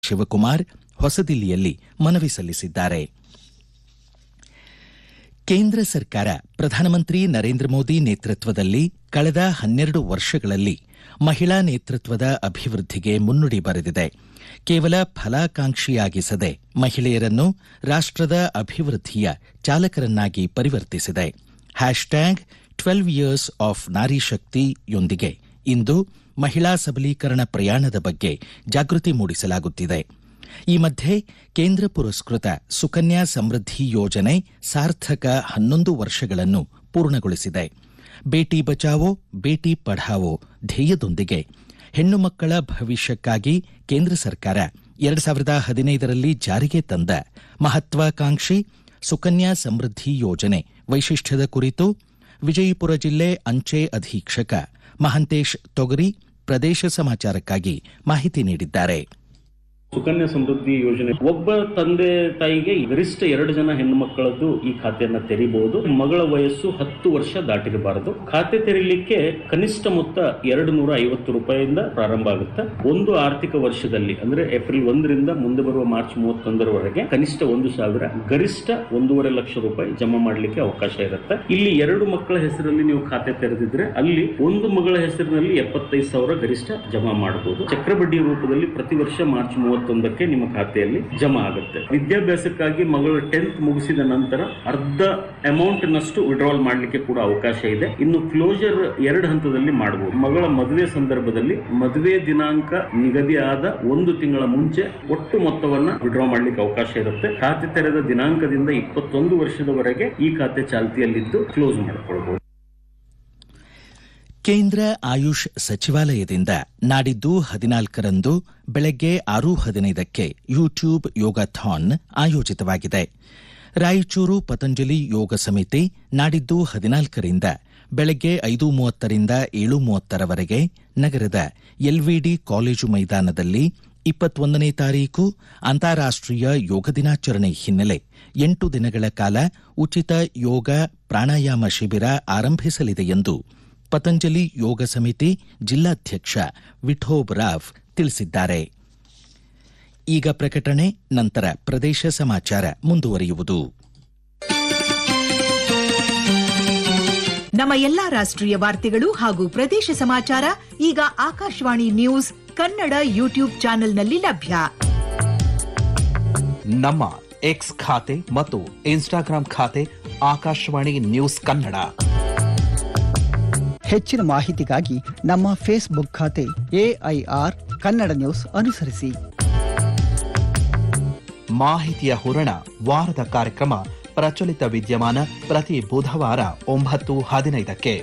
ಶಿವಕುಮಾರ್ ಹೊಸದಿಲ್ಲಿಯಲ್ಲಿ ಮನವಿ ಸಲ್ಲಿಸಿದ್ದಾರೆ ಕೇಂದ್ರ ಸರ್ಕಾರ ಪ್ರಧಾನಮಂತ್ರಿ ನರೇಂದ್ರ ಮೋದಿ ನೇತೃತ್ವದಲ್ಲಿ ಕಳೆದ ಹನ್ನೆರಡು ವರ್ಷಗಳಲ್ಲಿ ಮಹಿಳಾ ನೇತೃತ್ವದ ಅಭಿವೃದ್ಧಿಗೆ ಮುನ್ನುಡಿ ಬರೆದಿದೆ ಕೇವಲ ಫಲಾಕಾಂಕ್ಷಿಯಾಗಿಸದೆ ಮಹಿಳೆಯರನ್ನು ರಾಷ್ಟದ ಅಭಿವೃದ್ಧಿಯ ಚಾಲಕರನ್ನಾಗಿ ಪರಿವರ್ತಿಸಿದೆ ಹ್ಯಾಶ್ಟ್ಯಾಗ್ ಟ್ವೆಲ್ವ್ ಇಯರ್ಸ್ ಆಫ್ ನಾರಿ ಶಕ್ತಿಯೊಂದಿಗೆ ಇಂದು ಮಹಿಳಾ ಸಬಲೀಕರಣ ಪ್ರಯಾಣದ ಬಗ್ಗೆ ಜಾಗೃತಿ ಮೂಡಿಸಲಾಗುತ್ತಿದೆ ಈ ಮಧ್ಯೆ ಕೇಂದ್ರ ಪುರಸ್ಕೃತ ಸುಕನ್ಯಾ ಸಮೃದ್ಧಿ ಯೋಜನೆ ಸಾರ್ಥಕ ಹನ್ನೊಂದು ವರ್ಷಗಳನ್ನು ಪೂರ್ಣಗೊಳಿಸಿದೆ ಬೇಟಿ ಬಚಾವೋ ಬೇಟಿ ಪಢಾವೋ ಧ್ಯೇಯದೊಂದಿಗೆ ಹೆಣ್ಣು ಮಕ್ಕಳ ಭವಿಷ್ಯಕ್ಕಾಗಿ ಕೇಂದ್ರ ಸರ್ಕಾರ ಎರಡು ಸಾವಿರದ ಹದಿನೈದರಲ್ಲಿ ಜಾರಿಗೆ ತಂದ ಮಹತ್ವಾಕಾಂಕ್ಷಿ ಸುಕನ್ಯಾ ಸಮೃದ್ಧಿ ಯೋಜನೆ ವೈಶಿಷ್ಟ್ಯದ ಕುರಿತು ವಿಜಯಪುರ ಜಿಲ್ಲೆ ಅಂಚೆ ಅಧೀಕ್ಷಕ ಮಹಂತೇಶ್ ತೊಗರಿ ಪ್ರದೇಶ ಸಮಾಚಾರಕ್ಕಾಗಿ ಮಾಹಿತಿ ನೀಡಿದ್ದಾರೆ ಸುಕನ್ಯಾ ಸಮೃದ್ಧಿ ಯೋಜನೆ ಒಬ್ಬ ತಂದೆ ತಾಯಿಗೆ ಗರಿಷ್ಠ ಎರಡು ಜನ ಹೆಣ್ಣು ಮಕ್ಕಳದ್ದು ಈ ಖಾತೆಯನ್ನ ತೆರಿಬಹುದು ಮಗಳ ವಯಸ್ಸು ಹತ್ತು ವರ್ಷ ದಾಟಿರಬಾರದು ಖಾತೆ ತೆರೀಲಿಕ್ಕೆ ಕನಿಷ್ಠ ಮೊತ್ತ ಎರಡು ನೂರ ಐವತ್ತು ರೂಪಾಯಿಯಿಂದ ಪ್ರಾರಂಭ ಆಗುತ್ತೆ ಒಂದು ಆರ್ಥಿಕ ವರ್ಷದಲ್ಲಿ ಅಂದ್ರೆ ಏಪ್ರಿಲ್ ಒಂದರಿಂದ ಮುಂದೆ ಬರುವ ಮಾರ್ಚ್ ಮೂವತ್ತೊಂದರವರೆಗೆ ಕನಿಷ್ಠ ಒಂದು ಸಾವಿರ ಗರಿಷ್ಠ ಒಂದೂವರೆ ಲಕ್ಷ ರೂಪಾಯಿ ಜಮಾ ಮಾಡಲಿಕ್ಕೆ ಅವಕಾಶ ಇರುತ್ತೆ ಇಲ್ಲಿ ಎರಡು ಮಕ್ಕಳ ಹೆಸರಲ್ಲಿ ನೀವು ಖಾತೆ ತೆರೆದಿದ್ರೆ ಅಲ್ಲಿ ಒಂದು ಮಗಳ ಹೆಸರಿನಲ್ಲಿ ಎಪ್ಪತ್ತೈದು ಸಾವಿರ ಗರಿಷ್ಠ ಜಮಾ ಮಾಡಬಹುದು ಚಕ್ರಬಡ್ಡಿ ರೂಪದಲ್ಲಿ ಪ್ರತಿ ವರ್ಷ ಮಾರ್ಚ್ ಮೂವತ್ತೊಂದಕ್ಕೆ ನಿಮ್ಮ ಖಾತೆಯಲ್ಲಿ ಜಮಾ ಆಗುತ್ತೆ ವಿದ್ಯಾಭ್ಯಾಸಕ್ಕಾಗಿ ಮಗಳು ಟೆಂತ್ ಮುಗಿಸಿದ ನಂತರ ಅರ್ಧ ಅಮೌಂಟ್ ನಷ್ಟು ವಿಡ್ರಾಲ್ ಮಾಡಲಿಕ್ಕೆ ಕೂಡ ಅವಕಾಶ ಇದೆ ಇನ್ನು ಕ್ಲೋಜರ್ ಎರಡು ಹಂತದಲ್ಲಿ ಮಾಡಬಹುದು ಮಗಳ ಮದುವೆ ಸಂದರ್ಭದಲ್ಲಿ ಮದುವೆ ದಿನಾಂಕ ನಿಗದಿ ಆದ ಒಂದು ತಿಂಗಳ ಮುಂಚೆ ಒಟ್ಟು ಮೊತ್ತವನ್ನ ವಿಡ್ರಾ ಮಾಡಲಿಕ್ಕೆ ಅವಕಾಶ ಇರುತ್ತೆ ಖಾತೆ ತೆರೆದ ದಿನಾಂಕದಿಂದ ಇಪ್ಪತ್ತೊಂದು ವರ್ಷದವರೆಗೆ ಈ ಖಾತೆ ಚಾಲ್ತಿಯಲ್ಲಿದ್ದು ಕ್ಲೋಸ್ ಮಾಡಿಕೊಳ್ಬಹುದು ಕೇಂದ್ರ ಆಯುಷ್ ಸಚಿವಾಲಯದಿಂದ ನಾಡಿದ್ದು ಹದಿನಾಲ್ಕರಂದು ಬೆಳಗ್ಗೆ ಆರು ಹದಿನೈದಕ್ಕೆ ಯೂಟ್ಯೂಬ್ ಯೋಗಾಥಾನ್ ಆಯೋಜಿತವಾಗಿದೆ ರಾಯಚೂರು ಪತಂಜಲಿ ಯೋಗ ಸಮಿತಿ ನಾಡಿದ್ದು ಹದಿನಾಲ್ಕರಿಂದ ಬೆಳಗ್ಗೆ ಐದು ಮೂವತ್ತರಿಂದ ಏಳು ಮೂವತ್ತರವರೆಗೆ ನಗರದ ಎಲ್ವಿಡಿ ಕಾಲೇಜು ಮೈದಾನದಲ್ಲಿ ಇಪ್ಪತ್ತೊಂದನೇ ತಾರೀಕು ಅಂತಾರಾಷ್ಟೀಯ ಯೋಗ ದಿನಾಚರಣೆ ಹಿನ್ನೆಲೆ ಎಂಟು ದಿನಗಳ ಕಾಲ ಉಚಿತ ಯೋಗ ಪ್ರಾಣಾಯಾಮ ಶಿಬಿರ ಆರಂಭಿಸಲಿದೆ ಎಂದು ಪತಂಜಲಿ ಯೋಗ ಸಮಿತಿ ಜಿಲ್ಲಾಧ್ಯಕ್ಷ ವಿಠೋಬ್ ರಾವ್ ತಿಳಿಸಿದ್ದಾರೆ ಈಗ ಪ್ರಕಟಣೆ ನಂತರ ಪ್ರದೇಶ ಸಮಾಚಾರ ಮುಂದುವರಿಯುವುದು ನಮ್ಮ ಎಲ್ಲಾ ರಾಷ್ಟ್ರೀಯ ವಾರ್ತೆಗಳು ಹಾಗೂ ಪ್ರದೇಶ ಸಮಾಚಾರ ಈಗ ಆಕಾಶವಾಣಿ ನ್ಯೂಸ್ ಕನ್ನಡ ಯೂಟ್ಯೂಬ್ ಚಾನೆಲ್ನಲ್ಲಿ ಲಭ್ಯ ನಮ್ಮ ಎಕ್ಸ್ ಖಾತೆ ಮತ್ತು ಇನ್ಸ್ಟಾಗ್ರಾಂ ಖಾತೆ ಆಕಾಶವಾಣಿ ನ್ಯೂಸ್ ಕನ್ನಡ ಹೆಚ್ಚಿನ ಮಾಹಿತಿಗಾಗಿ ನಮ್ಮ ಫೇಸ್ಬುಕ್ ಖಾತೆ ಎಐಆರ್ ಕನ್ನಡ ನ್ಯೂಸ್ ಅನುಸರಿಸಿ ಮಾಹಿತಿಯ ಹೂರಣ ವಾರದ ಕಾರ್ಯಕ್ರಮ ಪ್ರಚಲಿತ ವಿದ್ಯಮಾನ ಪ್ರತಿ ಬುಧವಾರ ಒಂಬತ್ತು ಹದಿನೈದಕ್ಕೆ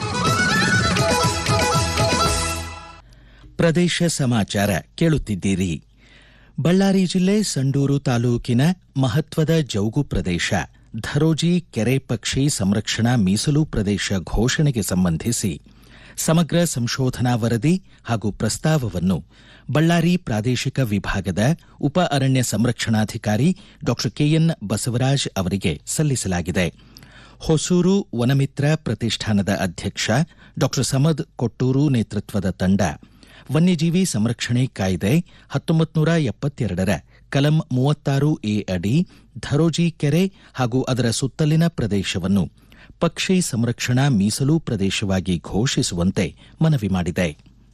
ಪ್ರದೇಶ ಸಮಾಚಾರ ಕೇಳುತ್ತಿದ್ದೀರಿ ಬಳ್ಳಾರಿ ಜಿಲ್ಲೆ ಸಂಡೂರು ತಾಲೂಕಿನ ಮಹತ್ವದ ಜೌಗು ಪ್ರದೇಶ ಧರೋಜಿ ಕೆರೆ ಪಕ್ಷಿ ಸಂರಕ್ಷಣಾ ಮೀಸಲು ಪ್ರದೇಶ ಘೋಷಣೆಗೆ ಸಂಬಂಧಿಸಿ ಸಮಗ್ರ ಸಂಶೋಧನಾ ವರದಿ ಹಾಗೂ ಪ್ರಸ್ತಾವವನ್ನು ಬಳ್ಳಾರಿ ಪ್ರಾದೇಶಿಕ ವಿಭಾಗದ ಉಪ ಅರಣ್ಯ ಸಂರಕ್ಷಣಾಧಿಕಾರಿ ಡಾ ಕೆಎನ್ ಬಸವರಾಜ್ ಅವರಿಗೆ ಸಲ್ಲಿಸಲಾಗಿದೆ ಹೊಸೂರು ವನಮಿತ್ರ ಪ್ರತಿಷ್ಠಾನದ ಅಧ್ಯಕ್ಷ ಡಾ ಸಮದ್ ಕೊಟ್ಟೂರು ನೇತೃತ್ವದ ತಂಡ ವನ್ಯಜೀವಿ ಸಂರಕ್ಷಣೆ ಕಾಯ್ದೆ ಹತ್ತೊಂಬತ್ತು ನೂರ ಎಪ್ಪತ್ತೆರಡರ ಕಲಂ ಮೂವತ್ತಾರು ಎ ಅಡಿ ಧರೋಜಿ ಕೆರೆ ಹಾಗೂ ಅದರ ಸುತ್ತಲಿನ ಪ್ರದೇಶವನ್ನು ಪಕ್ಷಿ ಸಂರಕ್ಷಣಾ ಮೀಸಲು ಪ್ರದೇಶವಾಗಿ ಘೋಷಿಸುವಂತೆ ಮನವಿ ಮಾಡಿದೆ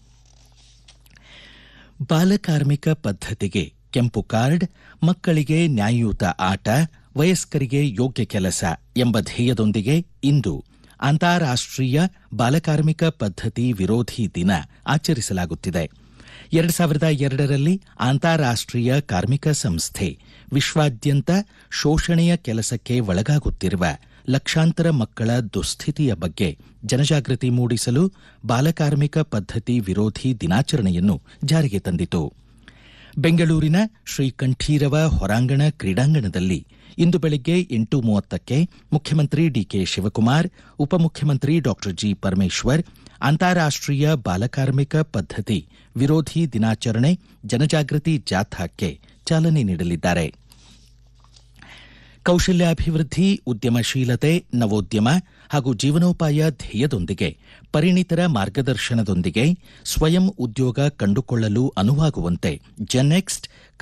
ಬಾಲಕಾರ್ಮಿಕ ಪದ್ಧತಿಗೆ ಕೆಂಪು ಕಾರ್ಡ್ ಮಕ್ಕಳಿಗೆ ನ್ಯಾಯಯುತ ಆಟ ವಯಸ್ಕರಿಗೆ ಯೋಗ್ಯ ಕೆಲಸ ಎಂಬ ಧ್ಯೇಯದೊಂದಿಗೆ ಇಂದು ಅಂತಾರಾಷ್ಟೀಯ ಬಾಲಕಾರ್ಮಿಕ ಪದ್ಧತಿ ವಿರೋಧಿ ದಿನ ಆಚರಿಸಲಾಗುತ್ತಿದೆ ಎರಡು ಸಾವಿರದ ಎರಡರಲ್ಲಿ ಅಂತಾರಾಷ್ಟೀಯ ಕಾರ್ಮಿಕ ಸಂಸ್ಥೆ ವಿಶ್ವಾದ್ಯಂತ ಶೋಷಣೆಯ ಕೆಲಸಕ್ಕೆ ಒಳಗಾಗುತ್ತಿರುವ ಲಕ್ಷಾಂತರ ಮಕ್ಕಳ ದುಸ್ಥಿತಿಯ ಬಗ್ಗೆ ಜನಜಾಗೃತಿ ಮೂಡಿಸಲು ಬಾಲಕಾರ್ಮಿಕ ಪದ್ಧತಿ ವಿರೋಧಿ ದಿನಾಚರಣೆಯನ್ನು ಜಾರಿಗೆ ತಂದಿತು ಬೆಂಗಳೂರಿನ ಶ್ರೀ ಕಂಠೀರವ ಹೊರಾಂಗಣ ಕ್ರೀಡಾಂಗಣದಲ್ಲಿ ಇಂದು ಬೆಳಗ್ಗೆ ಎಂಟು ಮೂವತ್ತಕ್ಕೆ ಮುಖ್ಯಮಂತ್ರಿ ಡಿಕೆ ಶಿವಕುಮಾರ್ ಉಪಮುಖ್ಯಮಂತ್ರಿ ಡಾ ಜಿ ಪರಮೇಶ್ವರ್ ಅಂತಾರಾಷ್ಟೀಯ ಬಾಲಕಾರ್ಮಿಕ ಪದ್ಧತಿ ವಿರೋಧಿ ದಿನಾಚರಣೆ ಜನಜಾಗೃತಿ ಜಾಥಾಕ್ಕೆ ಚಾಲನೆ ನೀಡಲಿದ್ದಾರೆ ಕೌಶಲ್ಯಾಭಿವೃದ್ಧಿ ಉದ್ಯಮಶೀಲತೆ ನವೋದ್ಯಮ ಹಾಗೂ ಜೀವನೋಪಾಯ ಧ್ಯೇಯದೊಂದಿಗೆ ಪರಿಣಿತರ ಮಾರ್ಗದರ್ಶನದೊಂದಿಗೆ ಸ್ವಯಂ ಉದ್ಯೋಗ ಕಂಡುಕೊಳ್ಳಲು ಅನುವಾಗುವಂತೆ ಜೆನೆಕ್ಸ್ಟ್